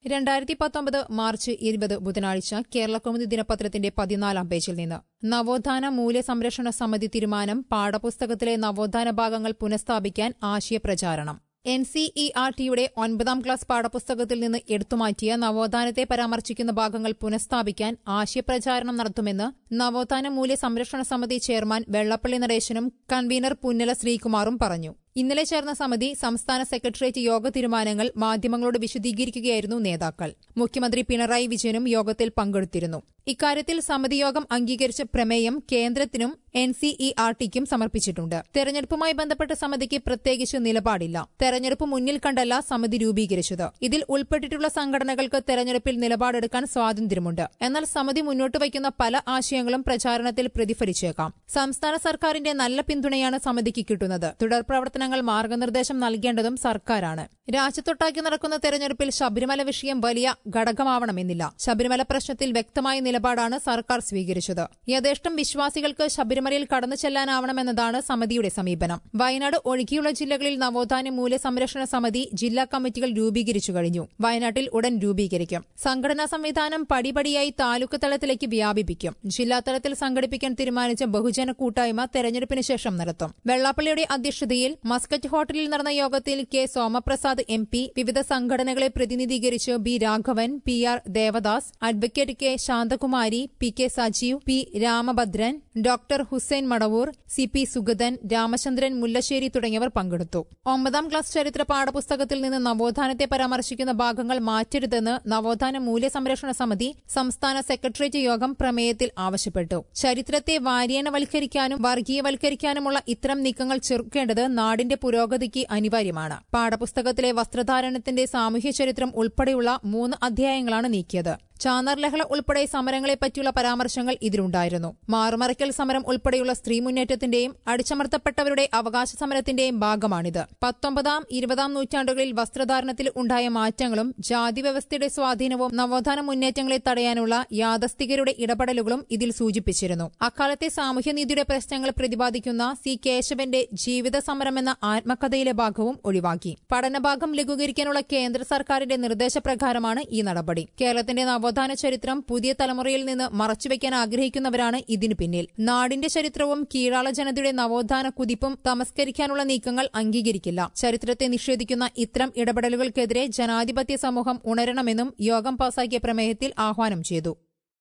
രണ്ടായിരത്തി പത്തൊമ്പത് മാർച്ച് ഇരുപത് ബുധനാഴ്ച കേരള കൗമുദി ദിനപത്രത്തിന്റെ പതിനാലാം പേജിൽ നിന്ന് നവോത്ഥാന മൂല്യസംരക്ഷണ സമിതി തീരുമാനം പാഠപുസ്തകത്തിലെ നവോത്ഥാന ഭാഗങ്ങൾ പുനഃസ്ഥാപിക്കാൻ ആശയപ്രചാരണം എൻ സി ഇ ആർ ടിയുടെ ഒൻപതാം ക്ലാസ് പാഠപുസ്തകത്തിൽ നിന്ന് എടുത്തുമാറ്റിയ നവോത്ഥാനത്തെ പരാമർശിക്കുന്ന ഭാഗങ്ങൾ പുനഃസ്ഥാപിക്കാൻ ആശയപ്രചാരണം നടത്തുമെന്ന് നവോത്ഥാന മൂല്യ സംരക്ഷണ സമിതി ചെയർമാൻ വെള്ളപ്പള്ളി നടേശനും കൺവീനർ പുന്നല ശ്രീകുമാറും പറഞ്ഞു ഇന്നലെ ചേർന്ന സമിതി സംസ്ഥാന സെക്രട്ടേറിയറ്റ് യോഗ തീരുമാനങ്ങൾ മാധ്യമങ്ങളോട് വിശദീകരിക്കുകയായിരുന്നു നേതാക്കൾ മുഖ്യമന്ത്രി പിണറായി വിജയനും യോഗത്തിൽ പങ്കെടുത്തിരുന്നു ഇക്കാര്യത്തിൽ സമിതി യോഗം അംഗീകരിച്ച പ്രമേയം കേന്ദ്രത്തിനും എൻ സി ഇ ആർ ടിക്കും സമർപ്പിച്ചിട്ടുണ്ട് തെരഞ്ഞെടുപ്പുമായി ബന്ധപ്പെട്ട സമിതിക്ക് പ്രത്യേകിച്ച് നിലപാടില്ല തെരഞ്ഞെടുപ്പ് മുന്നിൽ കണ്ടല്ല സമിതി രൂപീകരിച്ചത് ഇതിൽ ഉൾപ്പെട്ടിട്ടുള്ള സംഘടനകൾക്ക് തെരഞ്ഞെടുപ്പിൽ നിലപാടെടുക്കാൻ സ്വാതന്ത്ര്യമുണ്ട് എന്നാൽ സമിതി മുന്നോട്ട് വയ്ക്കുന്ന പല ആശയങ്ങളും പ്രചാരണത്തിൽ പ്രതിഫലിച്ചേക്കാം സംസ്ഥാന സർക്കാരിന്റെ നല്ല പിന്തുണയാണ് സമിതിക്ക് കിട്ടുന്നത് തുടർ പ്രവർത്തനങ്ങൾ മാർഗനിർദ്ദേശം നൽകേണ്ടതും സർക്കാരാണ് രാജ്യത്തൊട്ടാക്കി നടക്കുന്ന തെരഞ്ഞെടുപ്പിൽ ശബരിമല വിഷയം വലിയ ഘടകമാവണമെന്നില്ല ശബരിമല പ്രശ്നത്തിൽ വ്യക്തമായ നിലപാടാണ് സർക്കാർ സ്വീകരിച്ചത് യഥേഷ്ടം വിശ്വാസികൾക്ക് ശബരിമലയിൽ കടന്നു ചെല്ലാനാവണമെന്നതാണ് സമിതിയുടെ സമീപനം വയനാട് ഒഴികെയുള്ള ജില്ലകളിൽ നവോത്ഥാന മൂല്യ സംരക്ഷണ സമിതി ജില്ലാ കമ്മിറ്റികൾ രൂപീകരിച്ചു കഴിഞ്ഞു വയനാട്ടിൽ ഉടൻ രൂപീകരിക്കും സംഘടനാ സംവിധാനം പടിപടിയായി താലൂക്ക് തലത്തിലേക്ക് വ്യാപിപ്പിക്കും ജില്ലാതലത്തിൽ സംഘടിപ്പിക്കാൻ തീരുമാനിച്ച ബഹുജന കൂട്ടായ്മ തെരഞ്ഞെടുപ്പിന് ശേഷം നടത്തും വെള്ളാപ്പള്ളിയുടെ അധ്യക്ഷതയിൽ മസ്കറ്റ് ഹോട്ടലിൽ നടന്ന യോഗത്തിൽ കെ സോമപ്രസാദ് എം പി വിവിധ സംഘടനകളെ പ്രതിനിധീകരിച്ച് B Raghavan P R Devadas advocate K Shanthakumari P K Sajeev P Ramabhadran doctor Hussain Madavoor C P Sugathan Ramachandran Mullassery തുടങ്ങിയവർ പങ്കെടുത്തു ഒമ്പതാം ക്ലാസ് ചരിത്ര പാഠപുസ്തകത്തിൽ നിന്ന് നവോത്ഥാനത്തെ പരാമർശിക്കുന്ന ഭാഗങ്ങൾ മാറ്റരുതെന്ന് നവോത്ഥാന മൂല്യ സംരക്ഷണ സമിതി സംസ്ഥാന സെക്രട്ടേറിയറ്റ് യോഗം പ്രമേയത്തിൽ ആവശ്യപ്പെട്ടു ചരിത്രത്തെ വാരിയണവൽക്കരിക്കാനും വർഗീയവൽക്കരിക്കാനുമുള്ള ഇത്തരം നീക്കങ്ങൾ ചെറുക്കേണ്ടത് നാടിന്റെ പുരോഗതിക്ക് അനിവാര്യമാണ് പാഠപുസ്തകത്തിലെ വസ്ത്രധാരണത്തിന്റെ സാമൂഹ്യ ചരിത്രം ഉൾപ്പെടെയുള്ള മൂന്ന് അധ്യായങ്ങളാണ് നീക്കിയത് ചാന്നാർ ലഹള ഉൾപ്പെടെ സമരങ്ങളെപ്പറ്റിയുള്ള പരാമർശങ്ങൾ ഇതിലുണ്ടായിരുന്നു മാറുമറയ്ക്കൽ സമരം ഉൾപ്പെടെയുള്ള സ്ത്രീ മുന്നേറ്റത്തിന്റെയും അടിച്ചമർത്തപ്പെട്ടവരുടെ അവകാശ സമരത്തിന്റെയും ഭാഗമാണിത് പത്തൊമ്പതാം ഇരുപതാം നൂറ്റാണ്ടുകളിൽ വസ്ത്രധാരണത്തിൽ ഉണ്ടായ മാറ്റങ്ങളും ജാതി വ്യവസ്ഥയുടെ സ്വാധീനവും നവോത്ഥാന മുന്നേറ്റങ്ങളെ തടയാനുള്ള യാദസ്തികരുടെ ഇടപെടലുകളും ഇതിൽ സൂചിപ്പിച്ചിരുന്നു അക്കാലത്തെ സാമൂഹ്യനീതിയുടെ പ്രശ്നങ്ങൾ പ്രതിപാദിക്കുന്ന സി കേശവന്റെ ജീവിത സമരം എന്ന ആത്മകഥയിലെ ഭാഗവും ഒഴിവാക്കി പഠനഭാഗം ലഘൂകരിക്കാനുള്ള കേന്ദ്ര സർക്കാരിന്റെ നിർദ്ദേശപ്രകാരമാണ് ഈ നടപടി കേരളത്തിന്റെ നവോത്ഥാന ചരിത്രം പുതിയ തലമുറയിൽ നിന്ന് മറച്ചുവെക്കാൻ ആഗ്രഹിക്കുന്നവരാണ് ഇതിനു പിന്നിൽ നാടിന്റെ ചരിത്രവും കീഴാള ജനതയുടെ നവോത്ഥാന കുതിപ്പും തമസ്കരിക്കാനുള്ള നീക്കങ്ങൾ അംഗീകരിക്കില്ല ചരിത്രത്തെ നിഷേധിക്കുന്ന ഇത്തരം ഇടപെടലുകൾക്കെതിരെ ജനാധിപത്യ സമൂഹം ഉണരണമെന്നും യോഗം പാസാക്കിയ പ്രമേയത്തിൽ ആഹ്വാനം ചെയ്തു